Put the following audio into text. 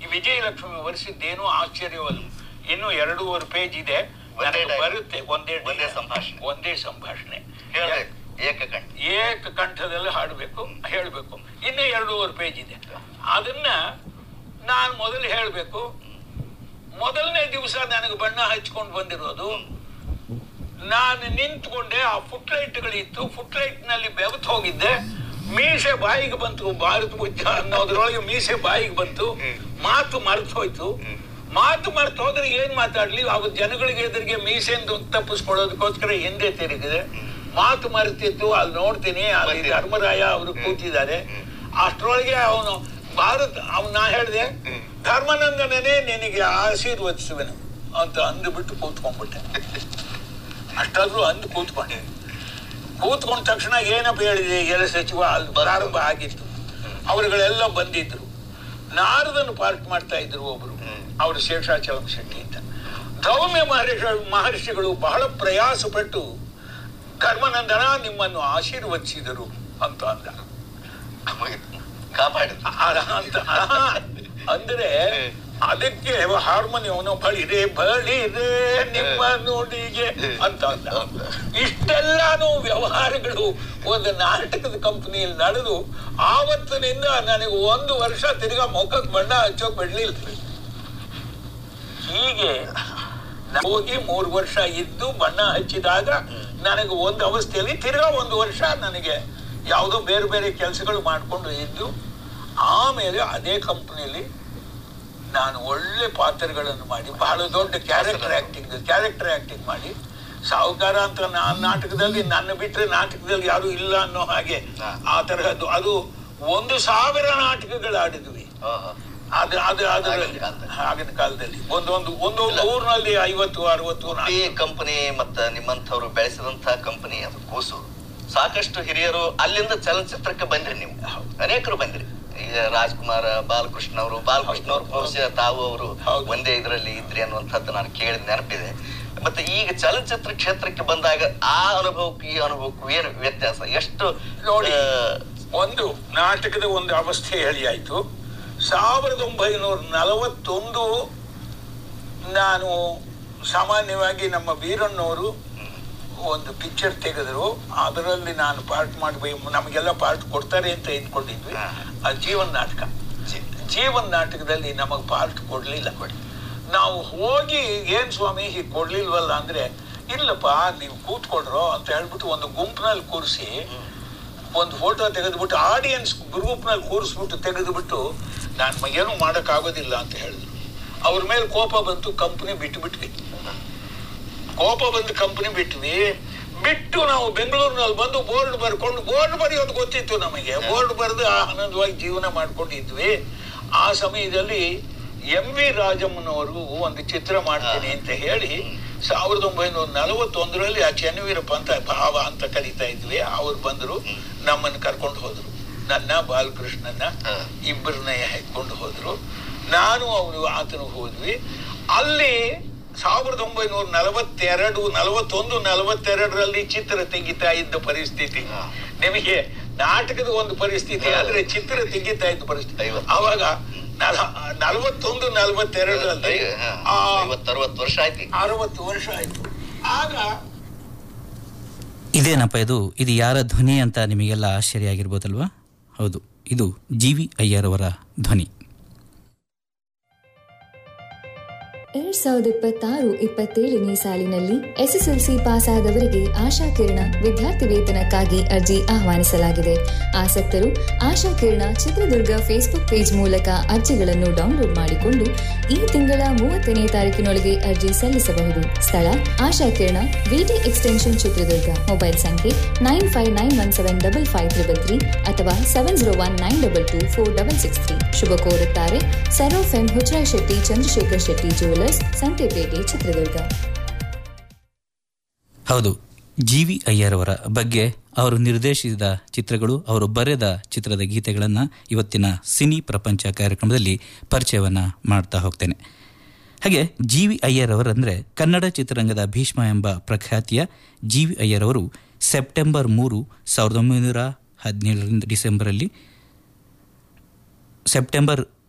ವಿಜಯಲಕ್ಷ್ಮಿ ವರ್ಷದ್ದೇನೂ ಆಶ್ಚರ್ಯವಲ್ಲ ಇನ್ನು ಎರಡೂವರೆ ಪೇಜ್ ಇದೆ ಒಂದೇ ನನಗೆ dialogue. ಬರುತ್ತೆ ಒಂದೇ ಒಂದೇ dialogue. ಸಂಭಾಷಣೆ. ಒಂದೇ ಸಂಭಾಷಣೆ ಹೇಳ್ಬೇಕು ಏಕಕಂಠ ಏಕ ಕಂಠದಲ್ಲಿ ಹಾಡಬೇಕು ಹೇಳಬೇಕು ಇನ್ನೂ ಎರಡೂವರೆ ಪೇಜ್ ಇದೆ ಅದನ್ನ ನಾನು ಮೊದಲು ಹೇಳಬೇಕು ಮೊದಲನೇ ದಿವಸ ನನಗೆ ಬಣ್ಣ ಹಚ್ಕೊಂಡು ಬಂದಿರೋದು ನಾನು ನಿಂತ್ಕೊಂಡೆ ಆ ಫುಟ್ ಲೈಟ್ಗಳಿತ್ತು ಫುಟ್ ಲೈಟ್ ನಲ್ಲಿ ಬೆವತ್ ಹೋಗಿದ್ದೆ ಮೀಸೆ ಬಾಯಿಗೆ ಬಂತು ಭಾರತ ಮುಚ್ಚ ಅನ್ನೋದ್ರೊಳಗೆ ಮೀಸೆ ಬಾಯಿಗೆ ಬಂತು ಮಾತು ಮರ್ತು ಹೋಯ್ತು ಮಾತು ಮರ್ತು ಹೋದ್ರೆ ಏನ್ ಮಾತಾಡ್ಲಿ ಅವ ಜನಗಳಿಗೆ ಎದುರಿಗೆ ಮೀಸೆಂದು ತಪ್ಪಿಸ್ಕೊಳ್ಳೋದಕ್ಕೋಸ್ಕರ ಹಿಂದೆ ತಿರುಗಿದೆ ಮಾತು ಮರೆತಿತ್ತು ಅಲ್ಲಿ ನೋಡ್ತೀನಿ ಅಲ್ಲಿ ಬಂದಿದೆ. ಧರ್ಮರಾಯ ಅವರು ಕೂತಿದ್ದಾರೆ ಅಷ್ಟರೊಳಗೆ ಅವನು ಭಾರತ ಅವ್ನು ನಾ ಹೇಳಿದೆ ಧರ್ಮಾನಂದನೇ ನಿನಗೆ ಆಶೀರ್ವದಿಸುವೆನು ಅಂತ ಅಂದುಬಿಟ್ಟು ಕೂತ್ಕೊಂಡ್ಬಿಟ್ಟೆ ಅಷ್ಟಾದ್ರೂ ಅಂದು ಕೂತ್ಕೊಂಡೆ ಕೂತ್ಕೊಂಡ ತಕ್ಷಣ ಏನಪ್ಪ ಹೇಳಿದೆ ಎಲ ಸಚಿವ ಅಲ್ಲಿ ಪ್ರಾರಂಭ ಆಗಿತ್ತು ಅವರುಗಳೆಲ್ಲ ಬಂದಿದ್ರು ನಾರದನ್ನು ಪಾರ್ಟ್ ಮಾಡ್ತಾ ಇದ್ರು ಒಬ್ರು ಅವರು ಶೇಷಾಚಲಂ ಶೆಟ್ಟಿ ಅಂತ ಧೌಮ್ಯ ಮಹರ್ಷಿ ಮಹರ್ಷಿಗಳು ಬಹಳ ಪ್ರಯಾಸ ಪಟ್ಟು ಕರ್ಮನಂದನ ನಿಮ್ಮನ್ನು ಆಶೀರ್ವದಿಸಿದರು ಅಂತ ಅಂದ ಕಾಪಾಡಿದ್ರು ಅ- ಅಂತ ಅಂದ್ರೆ ಅದಕ್ಕೆ ಹಾರ್ಮೋನಿಯಂ ಬಳಿರೆ ಬಳಿರೆ ನಿಮ್ಮ ನುಡಿಗೆ ಅಂತ ಅಂದ ಇಷ್ಟೆಲ್ಲಾನು ವ್ಯವಹಾರಗಳು ಒಂದು ನಾಟಕದ ಕಂಪನಿಯಲ್ಲಿ ನಡೆದು ಆವತ್ತಿನಿಂದ ನನಗೆ ಒಂದು ವರ್ಷ ತಿರ್ಗಾ ಮುಖಕ್ಕೆ ಬಣ್ಣ ಹಚ್ಚೋಕ್ ಬಿಡ್ಲಿಲ್ಲ ಹೀಗೆ ನಾನ್ ಹೋಗಿ ಮೂರು ವರ್ಷ ಇದ್ದು ಬಣ್ಣ ಹಚ್ಚಿದಾಗ ನನಗೆ ಒಂದು ಅವಸ್ಥೆಯಲ್ಲಿ ತಿರ್ಗಾ ಒಂದು ವರ್ಷ ನನಗೆ ಯಾವುದೋ ಬೇರೆ ಬೇರೆ ಕೆಲಸಗಳು ಮಾಡಿಕೊಂಡು ಇದ್ದು ಆಮೇಲೆ ಅದೇ ಕಂಪನಿಯಲ್ಲಿ ನಾನು ಒಳ್ಳೆ ಪಾತ್ರಗಳನ್ನು ಮಾಡಿ ಬಹಳ ದೊಡ್ಡ ಕ್ಯಾರೆಕ್ಟರ್ ಆಕ್ಟಿಂಗ್ ಕ್ಯಾರೆಕ್ಟರ್ ಆಕ್ಟಿಂಗ್ ಮಾಡಿ ಸಾಹುಕಾರ ಅಂತ ನಾ- ನಾಟಕದಲ್ಲಿ ನನ್ನ ಬಿಟ್ಟರೆ ನಾಟಕದಲ್ಲಿ ಯಾರು ಇಲ್ಲ ಅನ್ನೋ ಹಾಗೆ ಹಾ. ಆ ತರಹದ್ದು ಅದು ಒಂದು ಸಾವಿರ ನಾಟಕಗಳು ಆಡಿದ್ವಿ ಓಹೋ. ಅದು ಅದು ಅದರಲ್ಲಿ ಆಗಿನ ಕಾಲದಲ್ಲಿ. ಆಗಿನ ಕಾಲದಲ್ಲಿ ಒಂದೊಂದು ಒಂದೊಂದು ಊರಿನಲ್ಲಿ ಐವತ್ತು ಅರವತ್ತು ಈ ಕಂಪನಿ ಮತ್ತ ನಿಮ್ಮಂಥವ್ರು ಬೆಳೆಸಿದಂತ ಕಂಪನಿ ಅದು ಕೂಸು ಸಾಕಷ್ಟು ಹಿರಿಯರು ಅಲ್ಲಿಂದ ಚಲನಚಿತ್ರಕ್ಕೆ ಬಂದ್ರಿ ನೀವು ಅನೇಕರು ಬಂದ್ರಿ ಈಗ ರಾಜ್ಕುಮಾರ್ ಬಾಲಕೃಷ್ಣ ಅವರು ಬಾಲಕೃಷ್ಣ ಅವರು ಬಹುಶಃ ತಾವು ಅವರು ಹೌದು. ಒಂದೇ ಇದರಲ್ಲಿ ಇದ್ರಿ ಅನ್ನುವಂಥದ್ದು ನಾನು ಕೇಳಿದ ನೆನಪಿದೆ ಮತ್ತೆ ಈಗ ಚಲನಚಿತ್ರ ಕ್ಷೇತ್ರಕ್ಕೆ ಬಂದಾಗ ಆ ಅನುಭವಕ್ಕೂ ಈ ಅನುಭವಕ್ಕೂ ಏನು ವ್ಯತ್ಯಾಸ ಎಷ್ಟು ನೋಡಿ ಆ, ಒಂದು ನಾಟಕದ ಒಂದು ಅವಸ್ಥೆ ಹೇಳಿ ಆಯ್ತು ಸಾವಿರದ ಒಂಬೈನೂರ ನಲವತ್ತೊಂದು ನಾನು ಸಾಮಾನ್ಯವಾಗಿ ನಮ್ಮ ವೀರಣ್ಣವರು ಒಂದು ಪಿಕ್ಚರ್ ತೆಗೆದ್ರು ಅದರಲ್ಲಿ ನಾನು ಪಾರ್ಟ್ ಮಾಡಬೇಕು ನಮಗೆಲ್ಲ ಪಾರ್ಟ್ ಕೊಡ್ತಾರೆ ಅಂತ ಇಟ್ಕೊಂಡಿದ್ವಿ ಹಾ. ಆ ಜೀವನ್ ನಾಟಕ ಜಿ- ಜೀವನ್ ನಾಟಕದಲ್ಲಿ ನಮಗೆ ಪಾರ್ಟ್ ಕೊಡ್ಲಿಲ್ಲ ನಾವು ಹೋಗಿ ಏನ್ ಸ್ವಾಮಿ ಹೀಗೆ ಕೊಡ್ಲಿಲ್ವಲ್ಲ ಅಂದ್ರೆ ಇಲ್ಲಪ್ಪ ನೀವು ಕೂತ್ಕೊಡ್ರೋ ಅಂತ ಹೇಳ್ಬಿಟ್ಟು ಒಂದು ಗುಂಪಿನಲ್ಲಿ ಕೂರಿಸಿ ಒಂದು ಫೋಟೋ ತೆಗೆದ್ಬಿಟ್ಟು ಆಡಿಯನ್ಸ್ ಗ್ರೂಪ್ನಲ್ಲಿ ಕೂರಿಸ್ಬಿಟ್ಟು ತೆಗೆದುಬಿಟ್ಟು ನಾನು ಏನು ಮಾಡೋಕ್ಕಾಗೋದಿಲ್ಲ ಅಂತ ಹೇಳಿದ್ರು ಅವ್ರ ಮೇಲೆ ಕೋಪ ಬಂತು ಕಂಪ್ನಿ ಬಿಟ್ಟು ಬಿಟ್ವಿ ಕೋಪ ಬಂದು ಕಂಪ್ನಿ ಬಿಟ್ವಿ ಬಿಟ್ಟು ನಾವು ಬೆಂಗಳೂರಿನಲ್ಲಿ ಬಂದು ಬೋರ್ಡ್ ಬರ್ಕೊಂಡು ಬೋರ್ಡ್ ಬರೆಯೋದು ಗೊತ್ತಿತ್ತು ನಮಗೆ ಬೋರ್ಡ್ ಬರೆದು ಆನಂದವಾಗಿ ಜೀವನ ಮಾಡ್ಕೊಂಡಿದ್ವಿ ಆ ಸಮಯದಲ್ಲಿ ಎಂ ವಿ ರಾಜಮ್ಮನವರು ಒಂದು ಚಿತ್ರ ಮಾಡ್ತೀನಿ ಅಂತ ಹೇಳಿ ಸಾವಿರದ ಒಂಬೈನೂರ ನಲವತ್ತೊಂದರಲ್ಲಿ ಆ ಚೆನ್ನವೀರಪ್ಪ ಅಂತ ಭಾವ ಅಂತ ಕರೀತಾ ಇದ್ವಿ ಅವ್ರು ಬಂದರು ನಮ್ಮನ್ನು ಕರ್ಕೊಂಡು ಹೋದ್ರು ನನ್ನ ಬಾಲಕೃಷ್ಣನ ಹಾ. ಇಬ್ಬರನ್ನ ಹಾಕೊಂಡು ಹೋದ್ರು ನಾನು ಅವನು ಆತನು ಹೋದ್ವಿ ಅಲ್ಲಿ ಸಾವಿರದ ಒಂಬೈನೂರ ನಲವತ್ತೆರಡು ನಲವತ್ತೊಂದು ನಲವತ್ತೆರಡರಲ್ಲಿ ಚಿತ್ರ ತೆಗಿತಾ ಇದ್ದ ಪರಿಸ್ಥಿತಿ ಹಾ. ನಿಮಗೆ ನಾಟಕದ ಒಂದು ಪರಿಸ್ಥಿತಿ ಹೌದು. ಆದ್ರೆ ಚಿತ್ರ ತೆಗಿತಾ ಇದ್ದ ಪರಿಸ್ಥಿತಿ ಐವತ್ತು. ಅವಾಗ ನಲ- ನಲವತ್ತೊಂದು ನಲವತ್ತೆರಡರಲ್ಲಿ ಹಾ, ಆ ಐವತ್ತರವತ್ತು ವರ್ಷ ಆಯ್ತು ಈಗ. ಅರವತ್ತು ವರ್ಷ ಆಯ್ತು ಆಗ ಇದೇನಪ್ಪ ಇದು ಇದು ಯಾರ ಧ್ವನಿ ಅಂತ ನಿಮಗೆಲ್ಲ ಆಶ್ಚರ್ಯ ಆಗಿರ್ಬೋದಲ್ವಾ ಹೌದು ಇದು ಜಿ ವಿ ಅಯ್ಯರವರ ಧ್ವನಿ ಎರಡ್ ಸಾವಿರದ ಇಪ್ಪತ್ತಾರು ಇಪ್ಪತ್ತೇಳನೇ ಸಾಲಿನಲ್ಲಿ ಎಸ್ಎಸ್ಎಲ್ಸಿ ಪಾಸ್ ಆದವರಿಗೆ ಆಶಾ ಕಿರಣ ವಿದ್ಯಾರ್ಥಿ ವೇತನಕ್ಕಾಗಿ ಅರ್ಜಿ ಆಹ್ವಾನಿಸಲಾಗಿದೆ ಆಸಕ್ತರು ಆಶಾ ಕಿರಣ ಚಿತ್ರದುರ್ಗ ಫೇಸ್ಬುಕ್ ಪೇಜ್ ಮೂಲಕ ಅರ್ಜಿಗಳನ್ನು ಡೌನ್ಲೋಡ್ ಮಾಡಿಕೊಂಡು ಈ ತಿಂಗಳ ಮೂವತ್ತನೇ ತಾರೀಕಿನೊಳಗೆ ಅರ್ಜಿ ಸಲ್ಲಿಸಬಹುದು ಸ್ಥಳ Asha Kirana V T extension Chitradurga mobile ಸಂಖ್ಯೆ nine five nine one seven double five triple three ಅಥವಾ seven zero one nine double two four double six three ಶುಭ ಕೋರುತ್ತಾರೆ ಸರೋಫ್ ಎಂ ಹುಚ್ರಾಯ್ ಶೆಟ್ಟಿ ಚಂದ್ರಶೇಖರ್ ಶೆಟ್ಟಿ ಜ್ಯುವೆಲರ್ಸ್ ಸಂತೆಪೇಟೆ ಚಿತ್ರದುರ್ಗ ಹೌದು ಜಿ ವಿ ಅಯ್ಯರವರ ಬಗ್ಗೆ ಅವರು ನಿರ್ದೇಶಿಸಿದ ಚಿತ್ರಗಳು ಅವರು ಬರೆದ ಚಿತ್ರದ ಗೀತೆಗಳನ್ನು ಇವತ್ತಿನ ಸಿನಿ ಪ್ರಪಂಚ ಕಾರ್ಯಕ್ರಮದಲ್ಲಿ ಪರಿಚಯವನ್ನು ಮಾಡ್ತಾ ಹೋಗ್ತೇನೆ ಹಾಗೆ ಜಿ ವಿ ಅಯ್ಯರವರಂದರೆ ಕನ್ನಡ ಚಿತ್ರರಂಗದ ಭೀಷ್ಮ ಎಂಬ ಪ್ರಖ್ಯಾತಿಯ ಜಿ ವಿ ಅಯ್ಯರವರು ಸೆಪ್ಟೆಂಬರ್ ಮೂರು ಸಾವಿರದ ಒಂಬೈನೂರ ಹದಿನೇಳರಿಂದ ಡಿಸೆಂಬರಲ್ಲಿ ಸೆಪ್ಟೆಂಬರ್